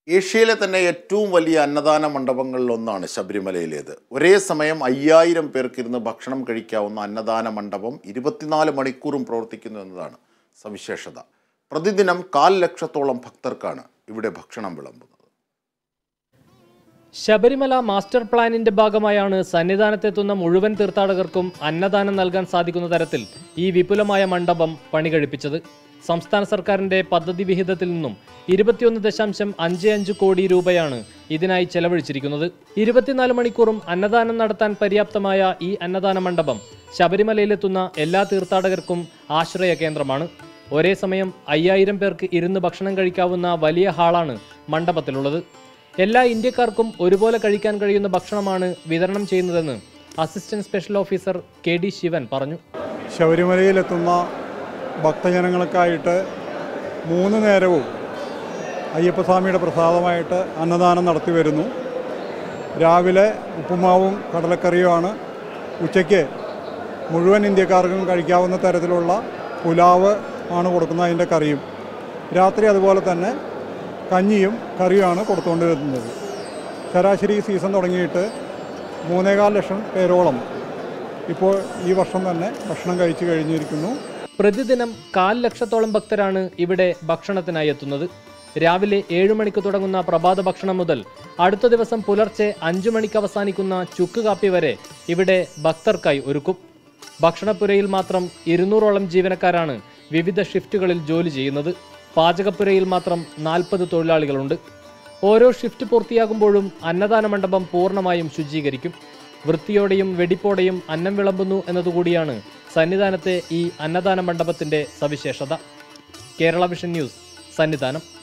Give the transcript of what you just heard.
ഏഷ്യയിലെ തന്നെ ഏറ്റവും വലിയ അന്നദാന മണ്ഡപങ്ങളിലൊന്നാണ് ശബരിമലയിലേത് ഒരേ സമയം അയ്യായിരം പേർക്കിരുന്ന് ഭക്ഷണം കഴിക്കാവുന്ന അന്നദാന മണ്ഡപം ഇരുപത്തിനാല് മണിക്കൂറും പ്രവർത്തിക്കുന്നു എന്നതാണ് സവിശേഷത പ്രതിദിനം കാൽ ലക്ഷത്തോളം ഭക്തർക്കാണ് ഇവിടെ ഭക്ഷണം വിളമ്പുന്നത് ശബരിമല മാസ്റ്റർ പ്ലാനിന്റെ ഭാഗമായാണ് സന്നിധാനത്തെത്തുന്ന മുഴുവൻ തീർത്ഥാടകർക്കും അന്നദാനം നൽകാൻ സാധിക്കുന്ന തരത്തിൽ ഈ വിപുലമായ മണ്ഡപം പണി കഴിപ്പിച്ചത് സംസ്ഥാന സർക്കാരിന്റെ പദ്ധതി വിഹിതത്തിൽ നിന്നും ഇരുപത്തിയൊന്ന് ദശാംശം അഞ്ച് അഞ്ച് കോടി രൂപയാണ് ഇതിനായി ചെലവഴിച്ചിരിക്കുന്നത് ഇരുപത്തിനാല് മണിക്കൂറും അന്നദാനം നടത്താൻ പര്യാപ്തമായ ഈ അന്നദാന മണ്ഡപം ശബരിമലയിലെത്തുന്ന എല്ലാ തീർത്ഥാടകർക്കും ആശ്രയ കേന്ദ്രമാണ് ഒരേ സമയം അയ്യായിരം പേർക്ക് ഇരുന്ന് ഭക്ഷണം കഴിക്കാവുന്ന വലിയ ഹാളാണ് മണ്ഡപത്തിലുള്ളത് എല്ലാ ഇന്ത്യക്കാർക്കും ഒരുപോലെ കഴിക്കാൻ കഴിയുന്ന ഭക്ഷണമാണ് വിതരണം ചെയ്യുന്നതെന്ന് assistant special officer K D Sivan പറഞ്ഞു ശബരിമലയിലെത്തുന്ന ഭക്തജനങ്ങൾക്കായിട്ട് മൂന്ന് നേരവും അയ്യപ്പസ്വാമിയുടെ പ്രസാദമായിട്ട് അന്നദാനം നടത്തി വരുന്നു രാവിലെ ഉപ്പുമാവും കടലക്കറിയുമാണ് ഉച്ചയ്ക്ക് മുഴുവൻ ഇന്ത്യക്കാർക്കും കഴിക്കാവുന്ന തരത്തിലുള്ള പുലാവ് ആണ് കൊടുക്കുന്നത് അതിൻ്റെ കറിയും രാത്രി അതുപോലെ തന്നെ കഞ്ഞിയും കറിയുമാണ് കൊടുത്തുകൊണ്ടിരുന്നത് ശരാശരി സീസൺ തുടങ്ങിയിട്ട് മൂന്നേകാൽ ലക്ഷം പേരോളം ഇപ്പോൾ ഈ വർഷം തന്നെ ഭക്ഷണം കഴിച്ചു കഴിഞ്ഞിരിക്കുന്നു പ്രതിദിനം കാൽ ലക്ഷത്തോളം ഭക്തരാണ് ഇവിടെ ഭക്ഷണത്തിനായി എത്തുന്നത് രാവിലെ ഏഴു മണിക്ക് തുടങ്ങുന്ന പ്രഭാത ഭക്ഷണം മുതൽ അടുത്ത ദിവസം പുലർച്ചെ അഞ്ചു മണിക്ക് അവസാനിക്കുന്ന ചുക്ക് കാപ്പി വരെ ഇവിടെ ഭക്തർക്കായി ഒരുക്കും ഭക്ഷണപ്പുരയിൽ മാത്രം ഇരുന്നൂറോളം ജീവനക്കാരാണ് വിവിധ ഷിഫ്റ്റുകളിൽ ജോലി ചെയ്യുന്നത് പാചകപ്പുരയിൽ മാത്രം നാൽപ്പത് തൊഴിലാളികളുണ്ട് ഓരോ ഷിഫ്റ്റ് പൂർത്തിയാകുമ്പോഴും അന്നദാന മണ്ഡപം പൂർണ്ണമായും ശുചീകരിക്കും വൃത്തിയോടെയും വെടിപ്പോടെയും അന്നം വിളമ്പുന്നു എന്നതുകൂടിയാണ് സന്നിധാനത്തെ ഈ അന്നദാന മണ്ഡപത്തിന്റെ സവിശേഷത കേരള വിഷൻ ന്യൂസ് സന്നിധാനം